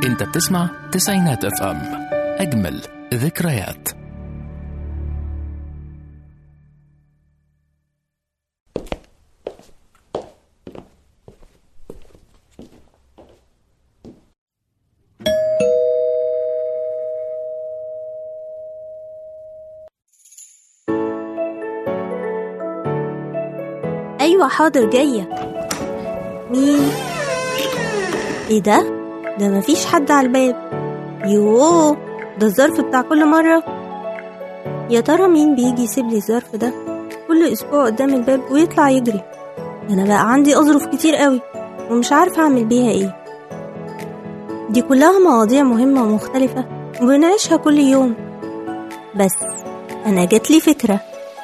انت بتسمع تسعينات اف ام اجمل ذكريات أيوة حاضر جاية مين؟ ايه ده؟ ده مفيش حد على الباب يوه ده الظرف بتاع كل مرة يا ترى مين بيجي يسيب لي الظرف ده كل أسبوع قدام الباب ويطلع يجري ده أنا بقى عندي أظرف كتير قوي ومش عارفة أعمل بيها إيه دي كلها مواضيع مهمة ومختلفة وبنعيشها كل يوم بس أنا جاتلي فكرة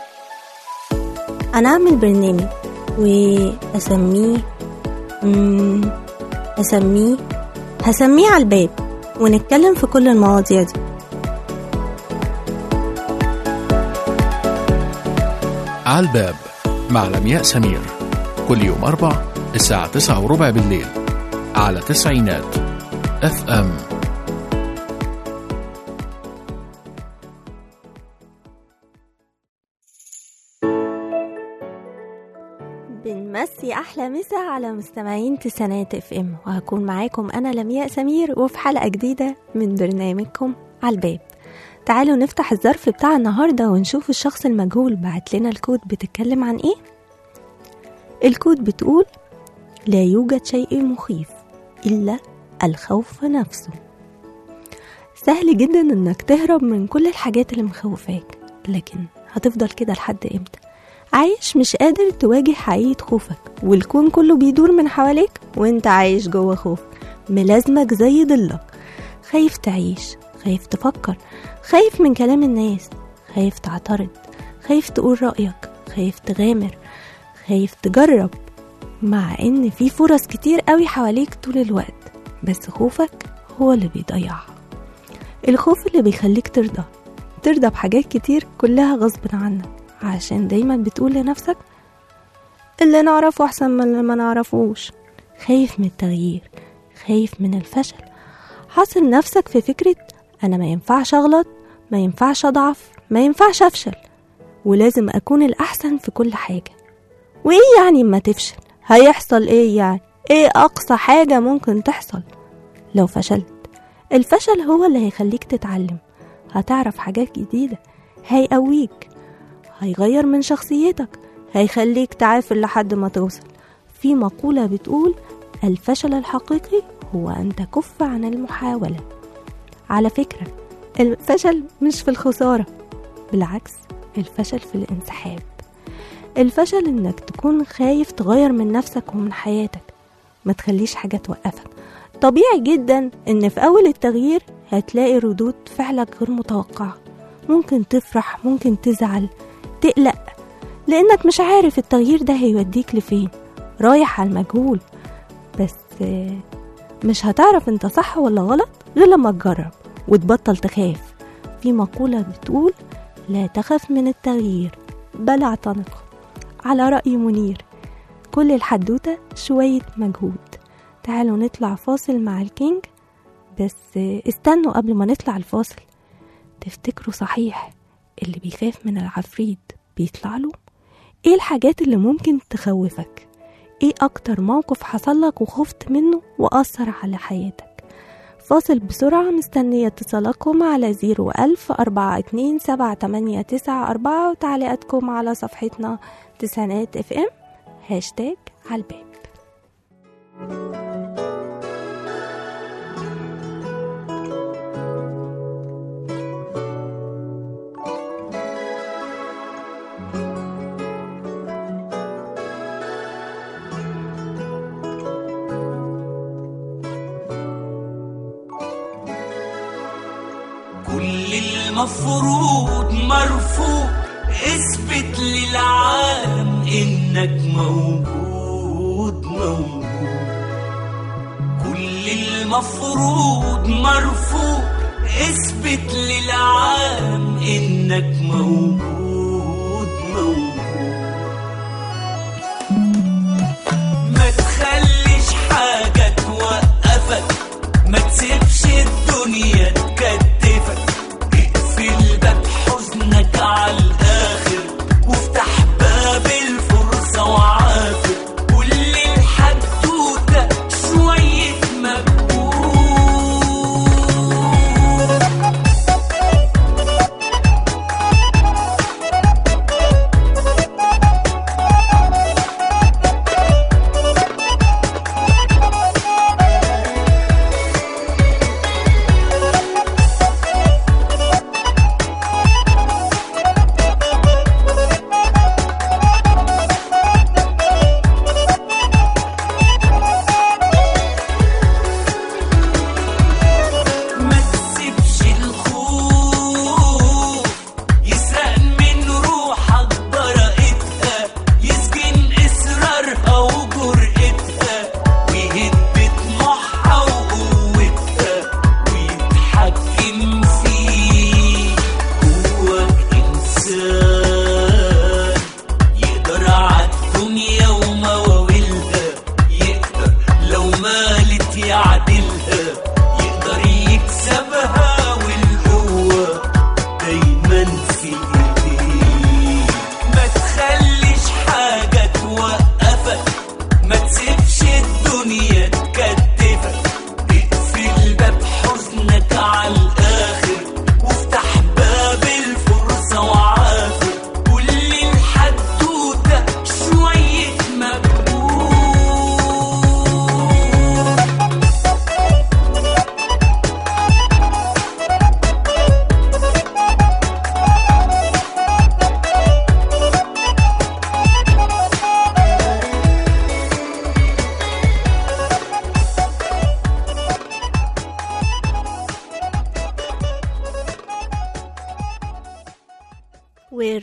أنا أعمل برنامج وأسميه مم، أسميه هسميه على الباب ونتكلم في كل المواضيع دي على الباب مع لمياء سمير كل يوم أربع الساعة تسعة وربع بالليل على تسعينات اف ام بنمسي أحلى مسا على مستمعين تسعينات اف ام وهكون معاكم أنا لمياء سمير وفي حلقة جديدة من برنامجكم على الباب تعالوا نفتح الظرف بتاع النهاردة ونشوف الشخص المجهول بعت لنا الكود بتتكلم عن ايه الكود بتقول لا يوجد شيء مخيف إلا الخوف نفسه سهل جدا انك تهرب من كل الحاجات اللي مخوفاك لكن هتفضل كده لحد امتى عايش مش قادر تواجه حقيقة خوفك والكون كله بيدور من حواليك وانت عايش جوه خوفك ملازمك زي ضلك خايف تعيش خايف تفكر خايف من كلام الناس خايف تعترض خايف تقول رأيك خايف تغامر خايف تجرب مع ان في فرص كتير قوي حواليك طول الوقت بس خوفك هو اللي بيضيعها الخوف اللي بيخليك ترضى ترضى بحاجات كتير كلها غصب عنك عشان دايما بتقول لنفسك اللي نعرفه احسن من اللي ما نعرفوش خايف من التغيير خايف من الفشل حاصل نفسك في فكرة انا ما ينفعش اغلط ما ينفعش اضعف ما ينفعش افشل ولازم اكون الاحسن في كل حاجة وايه يعني اما تفشل هيحصل ايه يعني ايه اقصى حاجة ممكن تحصل لو فشلت الفشل هو اللي هيخليك تتعلم هتعرف حاجات جديدة هيقويك هيغير من شخصيتك هيخليك تعافر لحد ما توصل في مقولة بتقول الفشل الحقيقي هو أن تكف عن المحاولة على فكرة الفشل مش في الخسارة بالعكس الفشل في الانسحاب الفشل انك تكون خايف تغير من نفسك ومن حياتك ما تخليش حاجة توقفك طبيعي جدا ان في اول التغيير هتلاقي ردود فعلك غير متوقعة ممكن تفرح ممكن تزعل تقلق لانك مش عارف التغيير ده هيوديك لفين رايح على المجهول بس آه، مش هتعرف انت صح ولا غلط غير لما تجرب وتبطل تخاف في مقولة بتقول لا تخف من التغيير بل اعتنقه على رأي منير كل الحدوتة شوية مجهود تعالوا نطلع فاصل مع الكينج بس آه، استنوا قبل ما نطلع الفاصل تفتكروا صحيح اللي بيخاف من العفريت بيطلع له ايه الحاجات اللي ممكن تخوفك ايه اكتر موقف حصل لك وخفت منه واثر على حياتك فاصل بسرعة مستنية اتصالاتكم على زيرو ألف أربعة اتنين سبعة تمانية تسعة أربعة وتعليقاتكم على صفحتنا تسعينات اف ام هاشتاج على الباب كل المفروض مرفوض اثبت للعالم انك موجود موجود كل المفروض مرفوض اثبت للعالم انك موجود موجود ما تخليش حاجة توقفك ما تسيبش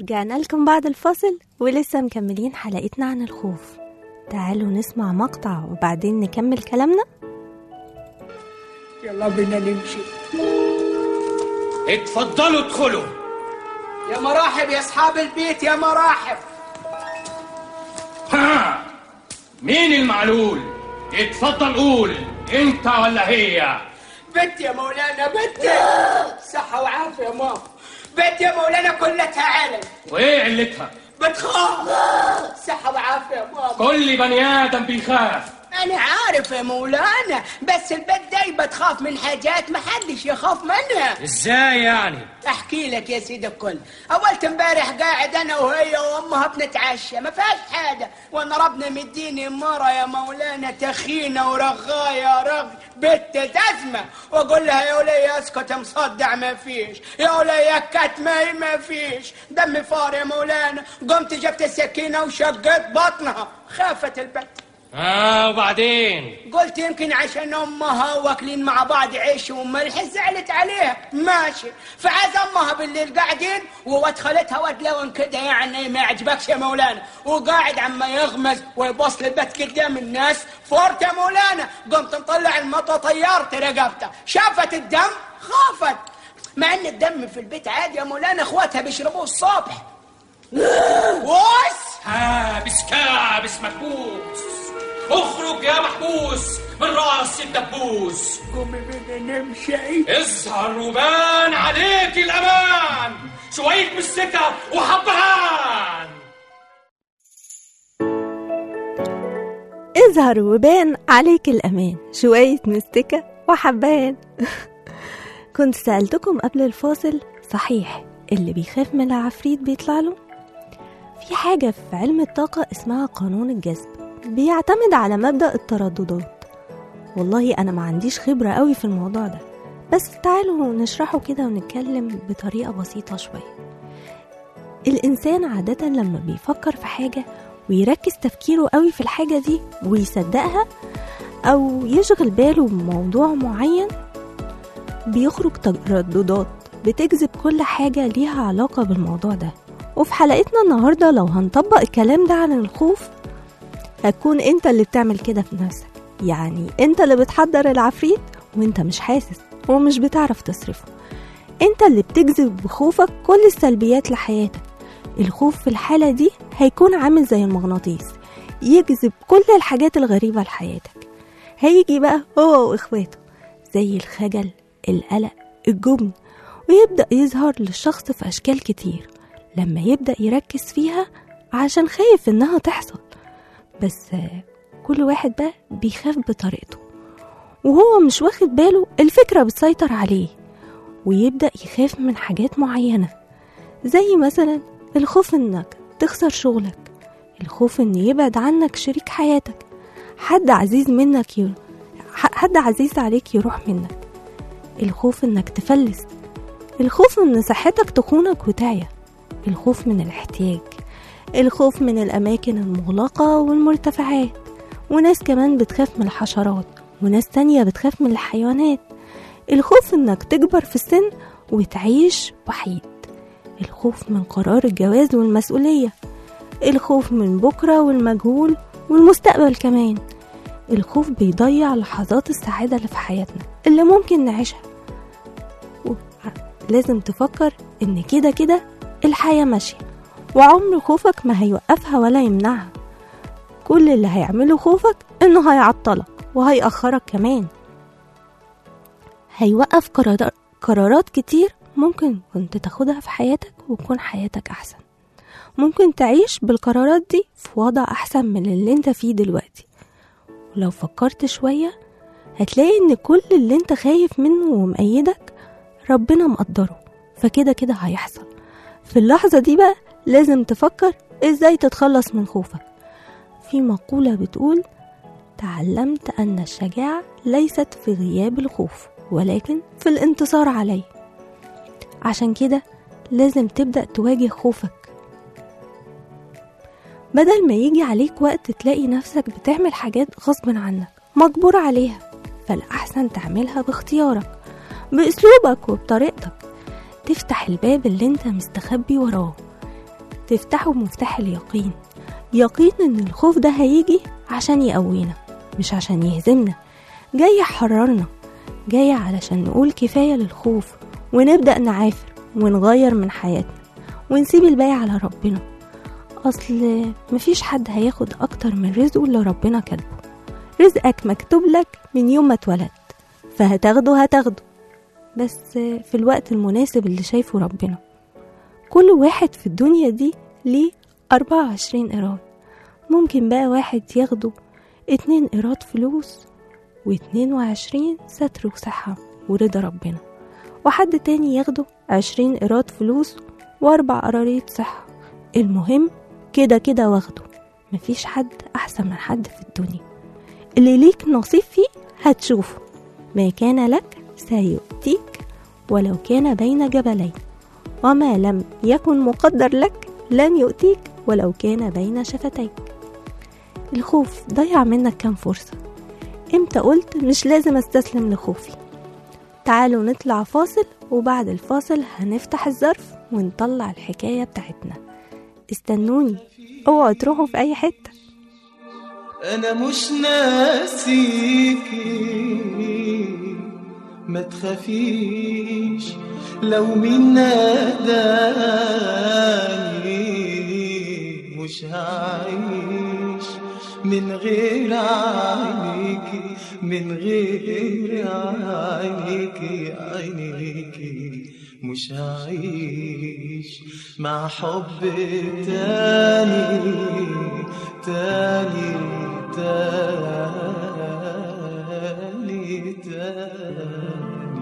ورجعنا لكم بعد الفاصل ولسه مكملين حلقتنا عن الخوف تعالوا نسمع مقطع وبعدين نكمل كلامنا يلا بينا نمشي اتفضلوا ادخلوا يا مراحب يا اصحاب البيت يا مراحب ها مين المعلول اتفضل قول انت ولا هي بنت يا مولانا بنت صحة وعافية يا ماما بنت يا مولانا كلها علم وايه علتها بتخاف صحة وعافية يا ماما كل بني ادم بيخاف أنا عارف يا مولانا بس البنت دي بتخاف من حاجات ما حدش يخاف منها ازاي يعني احكي لك يا سيدي الكل اولت امبارح قاعد انا وهي وامها بنتعشى ما فيهاش حاجه وانا ربنا مديني مره يا مولانا تخينه ورغايه رغ بنت تزمه واقول لها يا وليه اسكت مصدع ما فيش يا وليه كتمه ما فيش دمي فار يا مولانا قمت جبت السكينه وشقت بطنها خافت البنت اه وبعدين قلت يمكن عشان امها واكلين مع بعض عيش وملح زعلت عليها ماشي فعاز امها بالليل قاعدين وواد خالتها واد لون كده يعني ما يعجبكش يا مولانا وقاعد عما يغمز ويبص للبيت قدام الناس فورت يا مولانا قمت مطلع المطة طيرت رقبته شافت الدم خافت مع ان الدم في البيت عادي يا مولانا اخواتها بيشربوه الصبح وس حابس كابس محبوس اخرج يا محبوس من راس الدبوس قومي بينا نمشي اظهر وبان عليك الامان شوية مستكة وحبهان اظهر وبان عليك الأمان شوية مستكة وحبان كنت سألتكم قبل الفاصل صحيح اللي بيخاف من العفريت بيطلع له في حاجة في علم الطاقة اسمها قانون الجذب بيعتمد على مبدأ الترددات والله أنا ما عنديش خبرة قوي في الموضوع ده بس تعالوا نشرحه كده ونتكلم بطريقة بسيطة شوية الإنسان عادة لما بيفكر في حاجة ويركز تفكيره قوي في الحاجة دي ويصدقها أو يشغل باله بموضوع معين بيخرج ترددات بتجذب كل حاجة ليها علاقة بالموضوع ده وفي حلقتنا النهاردة لو هنطبق الكلام ده عن الخوف هتكون انت اللي بتعمل كده في نفسك يعني انت اللي بتحضر العفريت وانت مش حاسس ومش بتعرف تصرفه انت اللي بتجذب بخوفك كل السلبيات لحياتك الخوف في الحالة دي هيكون عامل زي المغناطيس يجذب كل الحاجات الغريبة لحياتك هيجي بقى هو واخواته زي الخجل القلق الجبن ويبدأ يظهر للشخص في أشكال كتير لما يبدأ يركز فيها عشان خايف إنها تحصل بس كل واحد بقى بيخاف بطريقته وهو مش واخد باله الفكرة بتسيطر عليه ويبدأ يخاف من حاجات معينة زي مثلا الخوف انك تخسر شغلك الخوف ان يبعد عنك شريك حياتك حد عزيز منك ي... حد عزيز عليك يروح منك الخوف انك تفلس الخوف ان صحتك تخونك وتعيا الخوف من الاحتياج الخوف من الأماكن المغلقة والمرتفعات وناس كمان بتخاف من الحشرات وناس تانية بتخاف من الحيوانات الخوف انك تكبر في السن وتعيش وحيد الخوف من قرار الجواز والمسؤولية الخوف من بكرة والمجهول والمستقبل كمان الخوف بيضيع لحظات السعادة اللي في حياتنا اللي ممكن نعيشها لازم تفكر ان كده كده الحياة ماشية وعمر خوفك ما هيوقفها ولا يمنعها كل اللي هيعمله خوفك انه هيعطلك وهيأخرك كمان هيوقف قرار... قرارات كتير ممكن كنت تاخدها في حياتك وتكون حياتك أحسن ممكن تعيش بالقرارات دي في وضع أحسن من اللي انت فيه دلوقتي ولو فكرت شوية هتلاقي ان كل اللي انت خايف منه ومأيدك ربنا مقدره فكده كده هيحصل في اللحظة دي بقى لازم تفكر ازاي تتخلص من خوفك في مقولة بتقول تعلمت أن الشجاعة ليست في غياب الخوف ولكن في الانتصار عليه عشان كده لازم تبدأ تواجه خوفك بدل ما يجي عليك وقت تلاقي نفسك بتعمل حاجات غصب عنك مجبور عليها فالأحسن تعملها باختيارك بأسلوبك وبطريقتك تفتح الباب اللي انت مستخبي وراه تفتحوا مفتاح اليقين يقين ان الخوف ده هيجي عشان يقوينا مش عشان يهزمنا جاي يحررنا جاي علشان نقول كفاية للخوف ونبدأ نعافر ونغير من حياتنا ونسيب الباقي على ربنا أصل مفيش حد هياخد أكتر من رزقه اللي ربنا كاتبه رزقك مكتوب لك من يوم ما اتولدت فهتاخده هتاخده بس في الوقت المناسب اللي شايفه ربنا كل واحد في الدنيا دي ليه أربعة وعشرين قيراط ممكن بقى واحد ياخده اتنين قيراط فلوس واتنين وعشرين ستر وصحة ورضا ربنا وحد تاني ياخده عشرين قيراط فلوس وأربع قراريط صحة المهم كده كده واخده مفيش حد أحسن من حد في الدنيا اللي ليك نصيب فيه هتشوفه ما كان لك سيؤتيك ولو كان بين جبلين وما لم يكن مقدر لك لن يؤتيك ولو كان بين شفتيك الخوف ضيع منك كام فرصة امتى قلت مش لازم استسلم لخوفي تعالوا نطلع فاصل وبعد الفاصل هنفتح الظرف ونطلع الحكاية بتاعتنا استنوني اوعوا تروحوا في اي حتة انا مش ناسيكي ما تخافيش لو مين ناداني مش هعيش من غير عينيكي من غير عينيكي عينيكي مش هعيش مع حب تاني تاني تاني تاني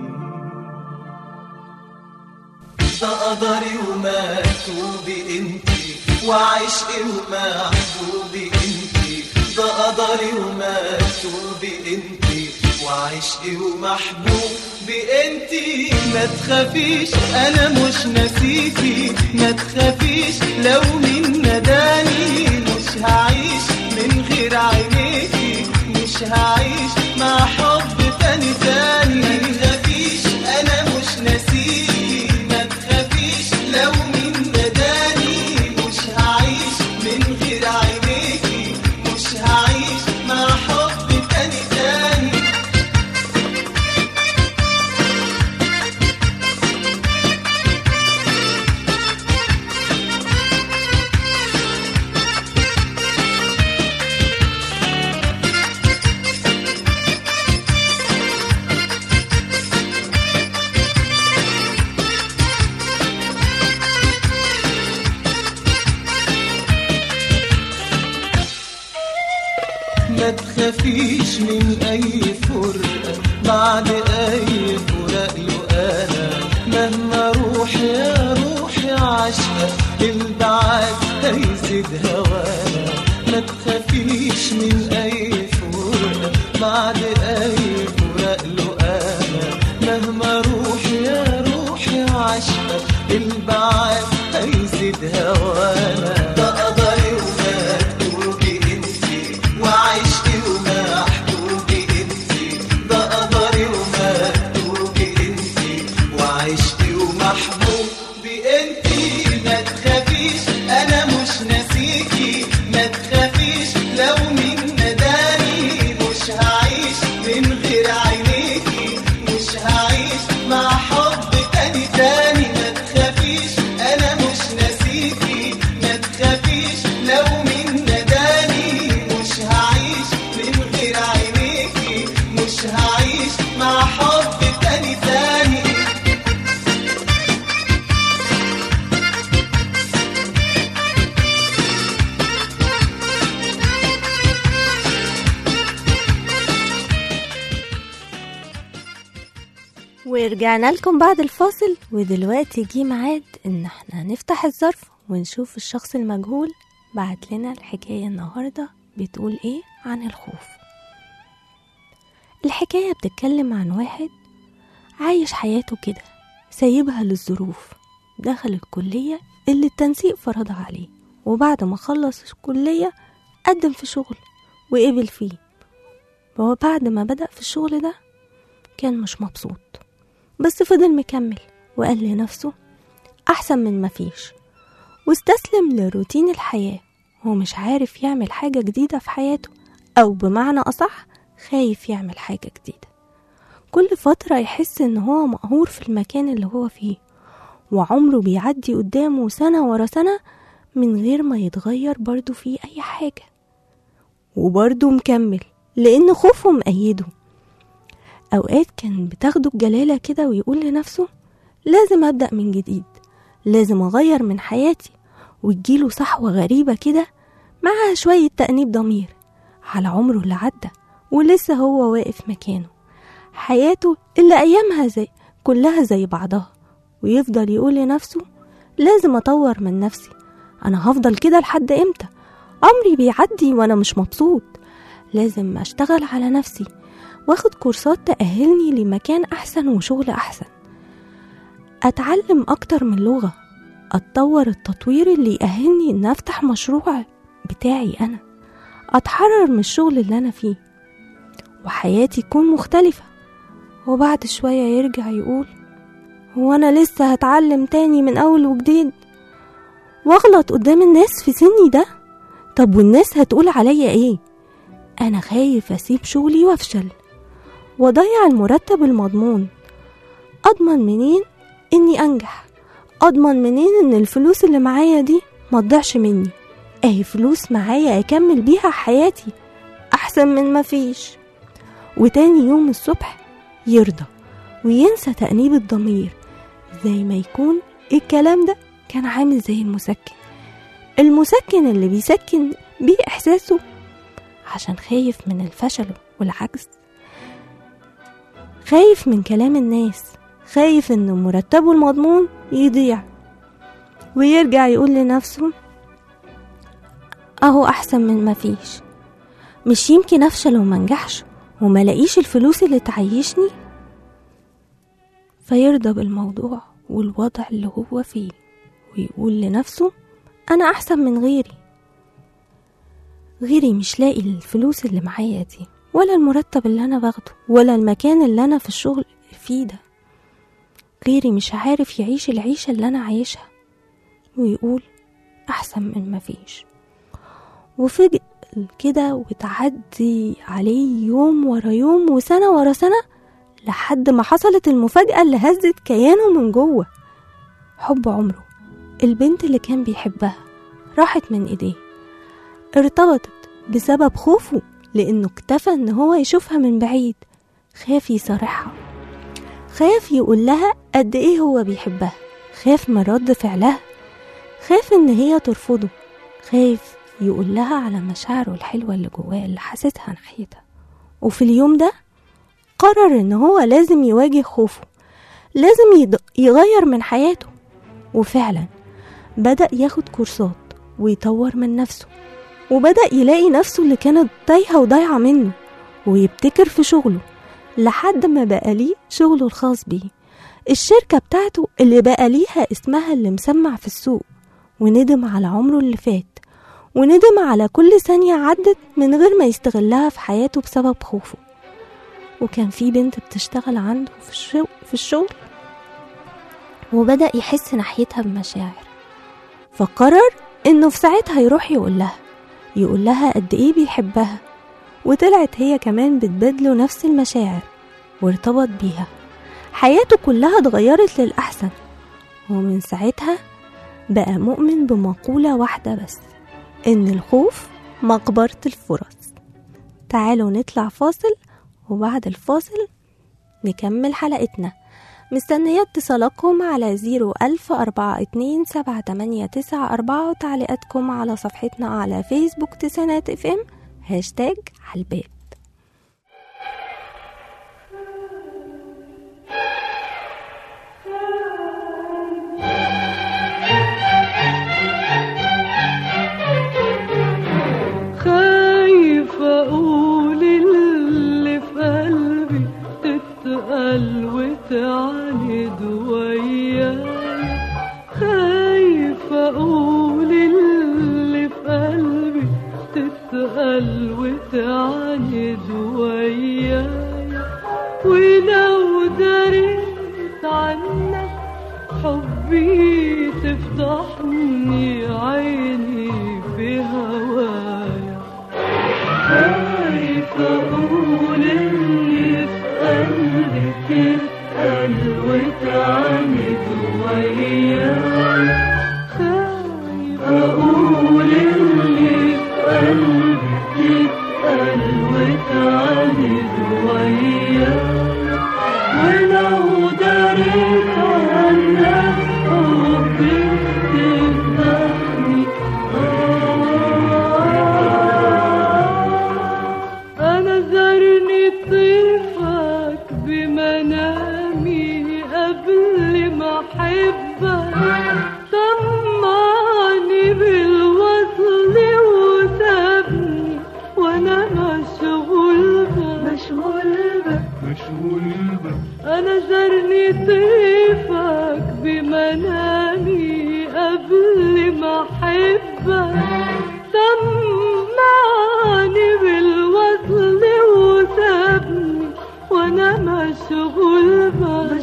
ده قدري ومكتوبي انتي وعشقي ومحبوبي انتي ده قدري ومكتوبي انتي وعشقي ومحبوبي انتي ما تخافيش انا مش ناسيكي ما تخافيش لو مين نداني مش هعيش من غير عينيكي مش هعيش مع حب تاني تاني ما تخافيش انا مش ناسيكي ما تخافيش لو مين نداني مش هعيش من غير عينيكي مش هعيش مع حب تاني تاني ما تخافيش من اي فرقة بعد اي فراق له انا مهما اروح يا روحي عشقة البعاد هيزيد هوانا ما تخافيش من اي فرقة بعد اي فراق له انا مهما اروح يا روحي عشقة البعاد هيزيد هوانا ده قدري ومكتوبي انتي وعشقي ومحبوبي انتي ده قدري ومكتوبي انتي وعشقي ومحبوبي انتي ما تخافيش انا مش ناسيكي ما تخافيش لو مين نداني مش هعيش من غير عينيكي مش هعيش مع حب تاني تاني ما تخافيش انا مش ناسيكي ما تخافيش لو مين نداني مش هعيش من غير عينيكي مش هعيش مع حب تاني تاني ورجعنا لكم بعد الفاصل ودلوقتي جه ميعاد ان احنا نفتح الظرف ونشوف الشخص المجهول بعت لنا الحكاية النهاردة بتقول ايه عن الخوف الحكاية بتتكلم عن واحد عايش حياته كده سايبها للظروف دخل الكلية اللي التنسيق فرضها عليه وبعد ما خلص الكلية قدم في شغل وقبل فيه وهو بعد ما بدأ في الشغل ده كان مش مبسوط بس فضل مكمل وقال لنفسه أحسن من مفيش واستسلم لروتين الحياة ومش عارف يعمل حاجة جديدة في حياته أو بمعنى أصح خايف يعمل حاجة جديدة كل فترة يحس إن هو مقهور في المكان اللي هو فيه وعمره بيعدي قدامه سنة ورا سنة من غير ما يتغير برضو فيه أي حاجة وبرضه مكمل لأن خوفه مأيده أوقات كان بتاخده بجلالة كده ويقول لنفسه لازم أبدأ من جديد لازم أغير من حياتي وتجيله صحوة غريبة كده معها شوية تأنيب ضمير على عمره اللي عدى ولسه هو واقف مكانه حياته اللي أيامها زي كلها زي بعضها ويفضل يقول لنفسه لازم أطور من نفسي أنا هفضل كده لحد إمتى عمري بيعدي وأنا مش مبسوط لازم أشتغل على نفسي واخد كورسات تأهلني لمكان أحسن وشغل أحسن أتعلم أكتر من لغة أتطور التطوير اللي يأهلني إن أفتح مشروع بتاعي أنا أتحرر من الشغل اللي أنا فيه وحياتي تكون مختلفة وبعد شوية يرجع يقول هو أنا لسه هتعلم تاني من أول وجديد واغلط قدام الناس في سني ده طب والناس هتقول عليا ايه انا خايف اسيب شغلي وافشل واضيع المرتب المضمون اضمن منين اني انجح اضمن منين ان الفلوس اللي معايا دي ما تضيعش مني اهي فلوس معايا اكمل بيها حياتي احسن من ما فيش وتاني يوم الصبح يرضى وينسى تأنيب الضمير زي ما يكون الكلام ده كان عامل زي المسكن المسكن اللي بيسكن بيه إحساسه عشان خايف من الفشل والعجز خايف من كلام الناس خايف إن مرتبه المضمون يضيع ويرجع يقول لنفسه أهو أحسن من ما فيش مش يمكن أفشل ومنجحش وملاقيش الفلوس اللي تعيشني فيرضى بالموضوع والوضع اللي هو فيه ويقول لنفسه أنا أحسن من غيري غيري مش لاقي الفلوس اللي معايا دي ولا المرتب اللي أنا باخده ولا المكان اللي أنا في الشغل فيه ده غيري مش عارف يعيش العيشة اللي أنا عايشها ويقول أحسن من ما فيش وفجأة كده وتعدي عليه يوم ورا يوم وسنة ورا سنة لحد ما حصلت المفاجأة اللي هزت كيانه من جوه حب عمره البنت اللي كان بيحبها راحت من ايديه ارتبطت بسبب خوفه لانه اكتفى ان هو يشوفها من بعيد خاف يصارحها خاف يقول لها قد ايه هو بيحبها خاف من رد فعلها خاف ان هي ترفضه خايف يقول لها على مشاعره الحلوة اللي جواه اللي حاسسها ناحيتها وفي اليوم ده قرر ان هو لازم يواجه خوفه لازم يض- يغير من حياته وفعلا بدأ ياخد كورسات ويطور من نفسه وبدأ يلاقي نفسه اللي كانت تايهة وضايعة منه ويبتكر في شغله لحد ما بقى ليه شغله الخاص بيه الشركة بتاعته اللي بقى ليها اسمها اللي مسمع في السوق وندم على عمره اللي فات وندم على كل ثانية عدت من غير ما يستغلها في حياته بسبب خوفه وكان في بنت بتشتغل عنده في الشغل, في الشغل وبدأ يحس ناحيتها بمشاعر فقرر انه في ساعتها يروح يقول لها يقول لها قد ايه بيحبها وطلعت هي كمان بتبادله نفس المشاعر وارتبط بيها حياته كلها اتغيرت للأحسن ومن ساعتها بقى مؤمن بمقولة واحدة بس إن الخوف مقبرة الفرص تعالوا نطلع فاصل وبعد الفاصل نكمل حلقتنا مستنية اتصالاتكم على زيرو ألف أربعة اتنين سبعة تمانية تسعة أربعة وتعليقاتكم على صفحتنا على فيسبوك تسعينات اف ام هاشتاج عالباب خايف اقول اللي في قلبي تتقل وتعاند وياي خايف اقول اللي في قلبي تتقل وتعاند وياي ولو دريت عنك حبي تفتح تفضحني عيني في هوايا خايف اقول اللي في قلبي تسأل وتعاند وياي خايف اقول اللي في قلبي تسأل وتعاند وياي ولو دريت عنك حبي تفضحني أنا زرني طيفك بمنامي قبل ما أحبك طمعني بالوصل وسابني وأنا مشغول بك مشغول بك أنا زرني طيفك بمنامي قبل ما أحبك سمعني بالوصل وسابني وأنا مشغول بك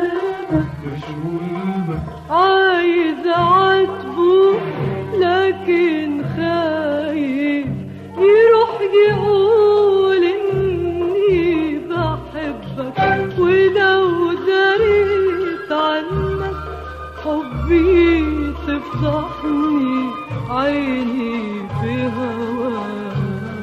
مشغول بك عايز أعاتبه لكن خايف يروح يقول إني بحبك ولو دريت عنك حبي تفضحني عيني في هوايا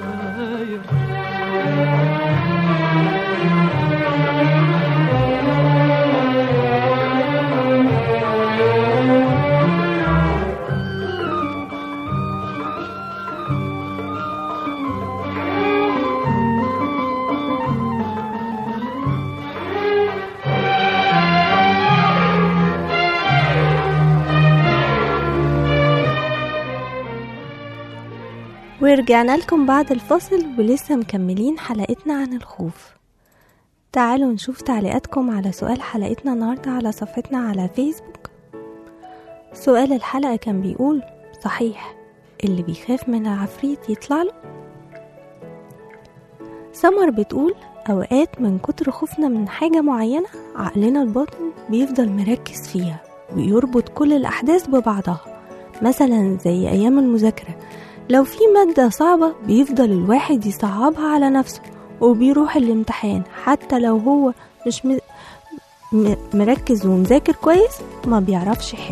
ورجعنا لكم بعد الفاصل ولسه مكملين حلقتنا عن الخوف تعالوا نشوف تعليقاتكم على سؤال حلقتنا النهاردة على صفحتنا على فيسبوك سؤال الحلقة كان بيقول صحيح اللي بيخاف من العفريت يطلع له سمر بتقول أوقات من كتر خوفنا من حاجة معينة عقلنا الباطن بيفضل مركز فيها ويربط كل الأحداث ببعضها مثلا زي أيام المذاكرة لو في مادة صعبة بيفضل الواحد يصعبها على نفسه وبيروح الامتحان حتى لو هو مش م... م... مركز ومذاكر كويس ما بيعرفش يحل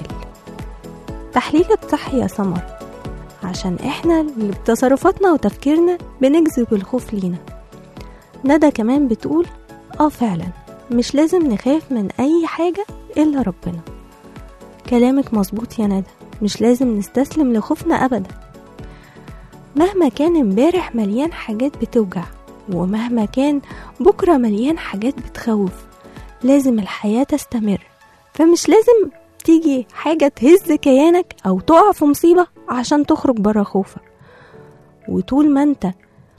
تحليلك صح يا سمر عشان احنا اللي بتصرفاتنا وتفكيرنا بنجذب الخوف لينا ندى كمان بتقول اه فعلا مش لازم نخاف من اي حاجة الا ربنا كلامك مظبوط يا ندى مش لازم نستسلم لخوفنا ابدا مهما كان امبارح مليان حاجات بتوجع ومهما كان بكرة مليان حاجات بتخوف لازم الحياة تستمر فمش لازم تيجي حاجة تهز كيانك أو تقع في مصيبة عشان تخرج برا خوفك وطول ما انت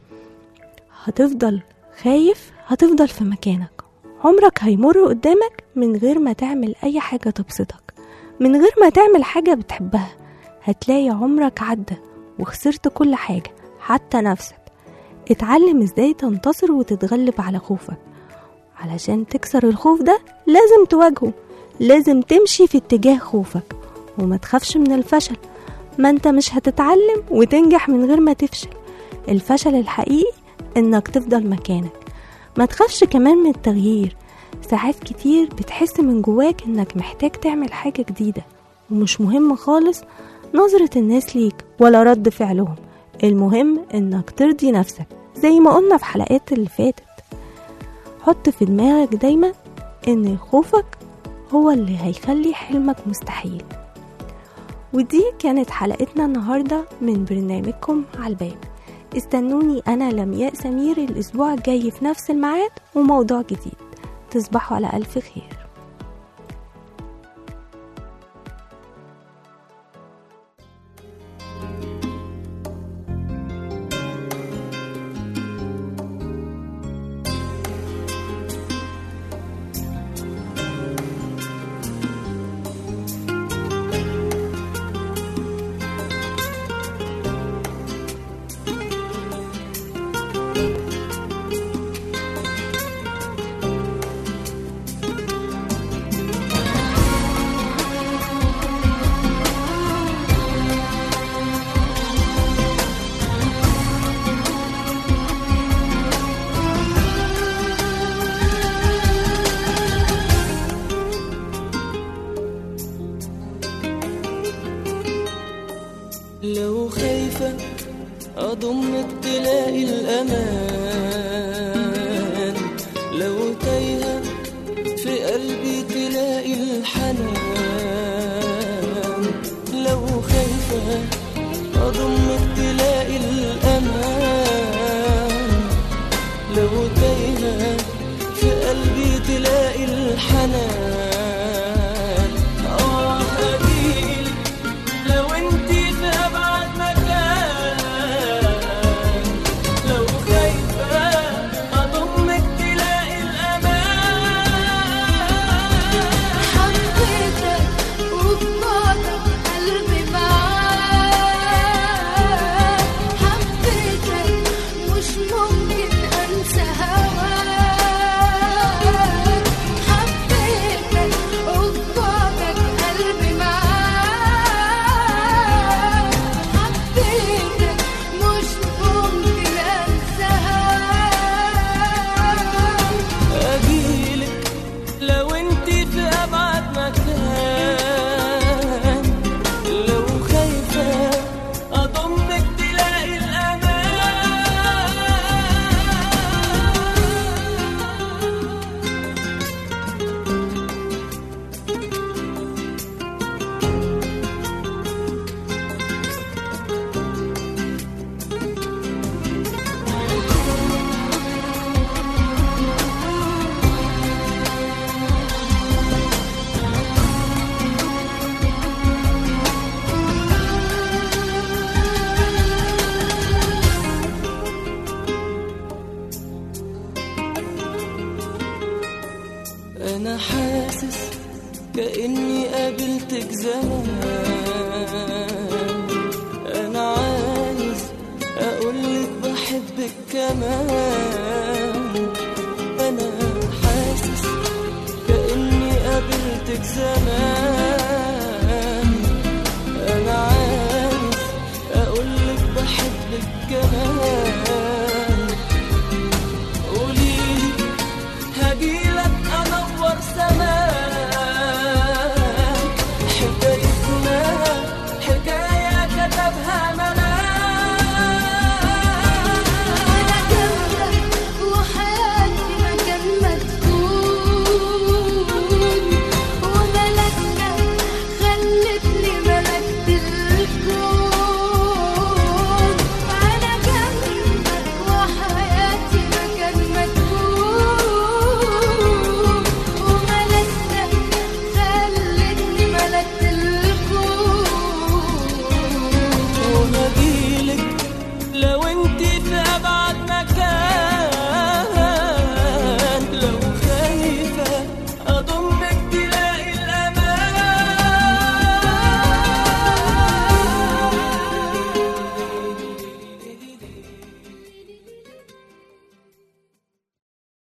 هتفضل خايف هتفضل في مكانك عمرك هيمر قدامك من غير ما تعمل أي حاجة تبسطك من غير ما تعمل حاجة بتحبها هتلاقي عمرك عدى وخسرت كل حاجة حتى نفسك اتعلم ازاي تنتصر وتتغلب على خوفك علشان تكسر الخوف ده لازم تواجهه لازم تمشي في اتجاه خوفك وما تخافش من الفشل ما انت مش هتتعلم وتنجح من غير ما تفشل الفشل الحقيقي انك تفضل مكانك ما تخافش كمان من التغيير ساعات كتير بتحس من جواك انك محتاج تعمل حاجة جديدة ومش مهم خالص نظرة الناس ليك ولا رد فعلهم المهم انك ترضي نفسك زي ما قلنا في حلقات اللي فاتت حط في دماغك دايما ان خوفك هو اللي هيخلي حلمك مستحيل ودي كانت حلقتنا النهاردة من برنامجكم على الباب استنوني أنا لمياء سمير الأسبوع الجاي في نفس الميعاد وموضوع جديد تصبحوا على ألف خير أضمك تلاقي الأمان لو تايهة في قلبي تلاقي الحنان لو خايفة أضمك تلاقي الأمان لو تايهة في قلبي تلاقي الحنان آه هجيلك لو انتي في أبعد مكان لو خايفة أضمك تلاقي الأمان حبيتك وبعدك قلبي معاك حبيتك مش ممكن انسى هواك حبيتك وبعدك قلبي معاك حبيتك مش ممكن انسى هواك أجيلك لو انتي في أبعد مكان لو خايفة أضمك تلاقي الأمان أنا حاسس كأني قابلتك زمان أنا عايز أقولك بحبك كمان أنا حاسس كأني قابلتك زمان